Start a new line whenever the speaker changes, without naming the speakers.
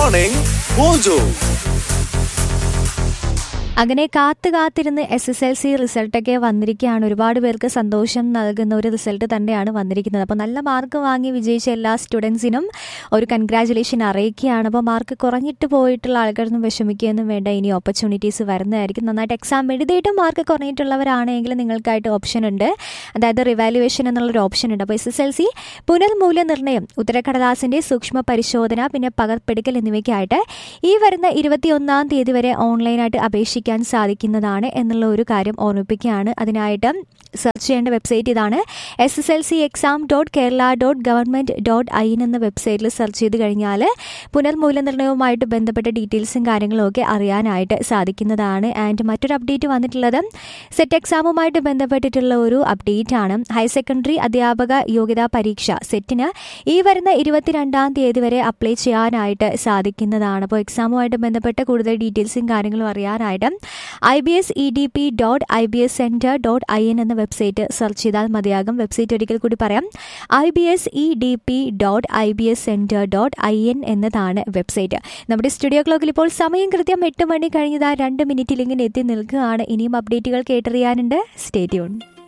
Morning Mojo.
അങ്ങനെ കാത്തു കാത്തിരുന്ന് എസ് എസ് എൽ സി റിസൾട്ടൊക്കെ വന്നിരിക്കുകയാണ് ഒരുപാട് പേർക്ക് സന്തോഷം നൽകുന്ന ഒരു റിസൾട്ട് തന്നെയാണ് വന്നിരിക്കുന്നത് അപ്പോൾ നല്ല മാർക്ക് വാങ്ങി വിജയിച്ച എല്ലാ സ്റ്റുഡൻസിനും ഒരു കൺഗ്രാചുലേഷൻ അറിയിക്കുകയാണ് അപ്പോൾ മാർക്ക് കുറഞ്ഞിട്ട് പോയിട്ടുള്ള ആൾക്കാരൊന്നും വിഷമിക്കുകയൊന്നും വേണ്ട ഇനി ഓപ്പർച്യൂണിറ്റീസ് വരുന്നതായിരിക്കും നന്നായിട്ട് എക്സാം എഴുതിയിട്ടും മാർക്ക് കുറഞ്ഞിട്ടുള്ളവരാണെങ്കിൽ നിങ്ങൾക്കായിട്ട് ഓപ്ഷൻ ഉണ്ട് അതായത് റിവാലുവേഷൻ എന്നുള്ളൊരു ഓപ്ഷൻ ഉണ്ട് അപ്പോൾ എസ് എസ് എൽ സി പുനർമൂല്യനിർണ്ണയം ഉത്തരക്കടലാസിൻ്റെ സൂക്ഷ്മ പരിശോധന പിന്നെ പകർപ്പെടുക്കൽ എന്നിവയ്ക്കായിട്ട് ഈ വരുന്ന ഇരുപത്തിയൊന്നാം തീയതി വരെ ഓൺലൈനായിട്ട് അപേക്ഷിക്കാൻ സാധിക്കുന്നതാണ് എന്നുള്ള ഒരു കാര്യം ഓർമ്മിപ്പിക്കുകയാണ് അതിനായിട്ട് സെർച്ച് ചെയ്യേണ്ട വെബ്സൈറ്റ് ഇതാണ് S S L C exam dot Kerala dot government dot I N എന്ന വെബ്സൈറ്റിൽ സെർച്ച് ചെയ്ത് കഴിഞ്ഞാൽ പുനർമൂല്യനിർണ്ണയവുമായിട്ട് ബന്ധപ്പെട്ട ഡീറ്റെയിൽസും കാര്യങ്ങളും ഒക്കെ അറിയാനായിട്ട് സാധിക്കുന്നതാണ് ആൻഡ് മറ്റൊരു അപ്ഡേറ്റ് വന്നിട്ടുള്ളത് സെറ്റ് എക്സാമുമായിട്ട് ബന്ധപ്പെട്ടിട്ടുള്ള ഒരു അപ്ഡേറ്റ് ആണ് ഹയർ സെക്കൻഡറി അധ്യാപക യോഗ്യതാ പരീക്ഷ സെറ്റിന് ഈ വരുന്ന ഇരുപത്തിരണ്ടാം തീയതി വരെ അപ്ലൈ ചെയ്യാനായിട്ട് സാധിക്കുന്നതാണ് അപ്പോൾ എക്സാമുമായിട്ട് ബന്ധപ്പെട്ട കൂടുതൽ ഡീറ്റെയിൽസും കാര്യങ്ങളും അറിയാനായിട്ട് I B S E D P dot I B S centre dot I N എന്ന വെബ്സൈറ്റ് സെർച്ച് ചെയ്താൽ മതിയാകും വെബ്സൈറ്റ് ഒരിക്കൽ കൂടി പറയാം I B S E D P dot I B S centre dot I N എന്നതാണ് website നമ്മുടെ studio ക്ലോക്കിൽ ഇപ്പോൾ സമയം കൃത്യം എട്ട് മണി കഴിഞ്ഞതാ രണ്ട് മിനിറ്റിൽ ഇങ്ങനെ എത്തി നിൽക്കുകയാണ് ഇനിയും അപ്ഡേറ്റുകൾ കേട്ടറിയാനുണ്ട് സ്റ്റേ ട്യൂൺ